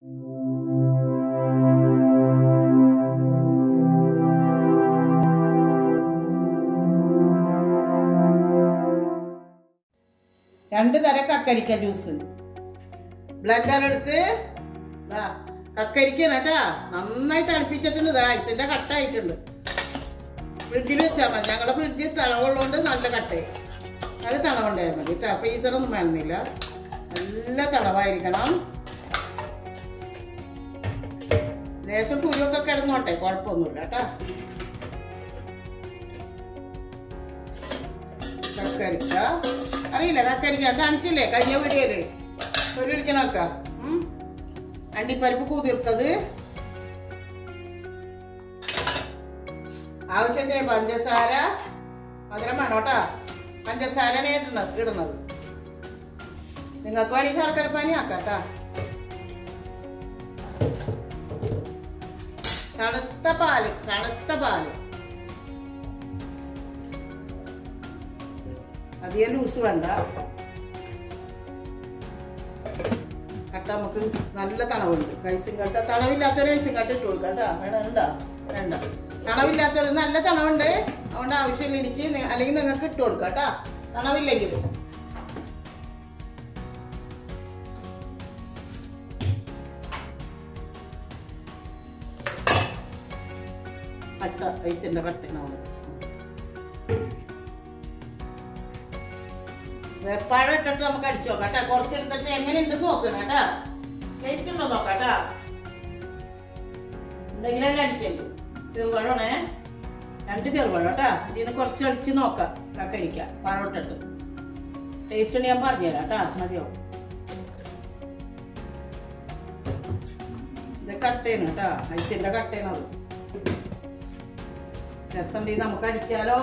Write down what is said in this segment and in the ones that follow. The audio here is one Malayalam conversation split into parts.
രണ്ട് തരം കക്കരിക്ക ജ്യൂസ് ബ്ലെൻഡർ എടുത്ത് ദാ, കക്കരിക്കണം കേട്ടാ നന്നായി തണുപ്പിച്ചിട്ടുണ്ട് ദാ ഐസിന്റെ കട്ടായിട്ടുണ്ട് ഫ്രിഡ്ജിൽ വെച്ചാൽ മതി ഞങ്ങളുടെ ഫ്രിഡ്ജിൽ തണവുള്ളതുകൊണ്ട് നല്ല കട്ടയായി നല്ല തണവുണ്ടായാൽ മതി കേട്ടോ ഫ്രീസറൊന്നും വേണമെന്നില്ല നല്ല തണവായിരിക്കണം ലേശം കുരുവൊക്കെ കിടന്നോട്ടെ കുഴപ്പമൊന്നുമില്ല കേട്ടോ കക്കരിക്ക അറിയില്ല കക്കരിക്ക കാണിച്ചില്ലേ കഴിഞ്ഞ വീഡിയോയില് ഒരു ഒഴിക്കണൊക്കെ അണ്ടിപ്പരിപ്പ് കുതിർത്തത് ആവശ്യത്തിന് പഞ്ചസാര മധുരം വേണം കേട്ടാ പഞ്ചസാരയാണ് ഇടുന്നത് ഇടുന്നത് നിങ്ങൾക്ക് വേണമെങ്കിൽ ശർക്കര പാനി ആക്കാം കേട്ടാ തണുത്ത പാല് തണുത്ത പാല് അധികം ലൂസ് വേണ്ട കട്ട നമുക്ക് നല്ല തണവുണ്ട് ഐസും കട്ട തണവില്ലാത്തൊരു ഐസും കട്ട ഇട്ട് കൊടുക്കാം കേട്ടോ വേണ്ട വേണ്ട തണവില്ലാത്തൊരു നല്ല തണവുണ്ട് അതുകൊണ്ട് ആവശ്യമില്ല എനിക്ക് നി- അല്ലെങ്കിൽ നിങ്ങൾക്ക് ഇട്ട് കൊടുക്കാം കേട്ടോ തണവില്ലെങ്കിൽ കട്ട ഐസിന്റെ കട്ടനാവും വെപ്പാഴം ഇട്ടിട്ട് നമുക്ക് അടിച്ചു നോക്കാം കേട്ടോ കുറച്ചെടുത്തിട്ട് എങ്ങനെയുണ്ടെന്ന് നോക്കണം കേട്ടോ ടേസ്റ്റ് ഉണ്ടോ നോക്കാം കേട്ടോ ഉണ്ടെങ്കിലല്ലേ അടിക്കണ്ടു ചെറുപഴമാണേ രണ്ട് ചെറുപഴം കേട്ടോ ഇതിന് കുറച്ച് അടിച്ച് നോക്കാം കക്കരിക്ക പഴം ഇട്ടിട്ട് ടേസ്റ്റ് ഉണ്ട് ഞാൻ പറഞ്ഞുതരാം കേട്ടോ മതിയോ ഇത് കട്ടയാണ് കേട്ടോ ഐസിന്റെ കട്ടയാണ് അത് രസം ഉണ്ടെങ്കിൽ നമുക്ക് അടിക്കാലോ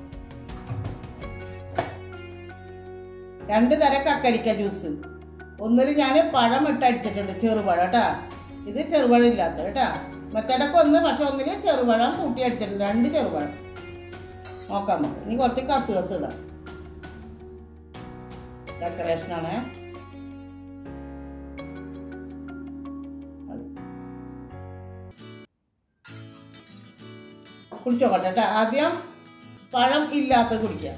രണ്ട് തരം കക്കരിക്ക ജ്യൂസ് ഒന്നിൽ ഞാൻ പഴം ഇട്ട് അടിച്ചിട്ടുണ്ട് ചെറുപഴം കേട്ടാ ഇത് ചെറുപഴം ഇല്ലാത്ത കേട്ടാ മറ്റേടൊക്കെ ഒന്ന് പക്ഷെ ഒന്നില് ചെറുപഴം കൂട്ടി അടിച്ചിട്ടുണ്ട് രണ്ട് ചെറുപഴം നോക്കാം നമുക്ക് ഇനി കുറച്ച് കസ് കസ് ഇടാം ഡെക്കറേഷൻ ആണ് കുടിച്ചോക്കട്ടെ കേട്ടോ ആദ്യം പഴം ഇല്ലാത്ത കുടിക്കാം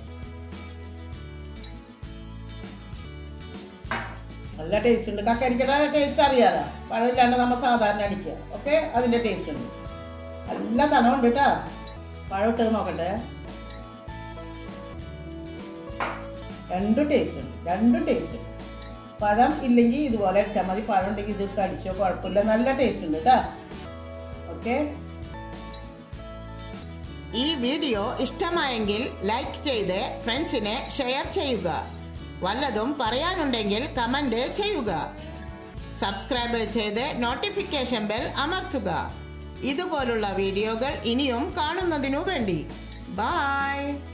നല്ല ടേസ്റ്റ് ഉണ്ട് കക്കരിക്കയുടെ ടേസ്റ്റ് അറിയാലോ പഴമില്ലാണ്ട് നമ്മൾ സാധാരണ അടിക്കുക ഓക്കെ അതിന്റെ ടേസ്റ്റ് ഉണ്ട് നല്ല തണവുണ്ട് കേട്ടോ പഴം ഇട്ടത് നോക്കട്ടെ രണ്ടും ടേസ്റ്റ് ഉണ്ട് രണ്ടും ടേസ്റ്റ് ഉണ്ട് പഴം ഇല്ലെങ്കിൽ ഇതുപോലെ ഇട്ടാൽ മതി പഴം ഉണ്ടെങ്കിൽ ഇത് ഇട്ട് അടിച്ചോ കുഴപ്പമില്ല നല്ല ടേസ്റ്റ് ഉണ്ട് കേട്ടോ ഓക്കെ ഈ വീഡിയോ ഇഷ്ടമായെങ്കിൽ ലൈക്ക് ചെയ്ത് ഫ്രണ്ട്സിനെ ഷെയർ ചെയ്യുക വല്ലതും പറയാനുണ്ടെങ്കിൽ കമന്റ് ചെയ്യുക സബ്സ്ക്രൈബ് ചെയ്ത് നോട്ടിഫിക്കേഷൻ ബെൽ അമർത്തുക ഇതുപോലുള്ള വീഡിയോകൾ ഇനിയും കാണുന്നതിനു വേണ്ടി ബായ്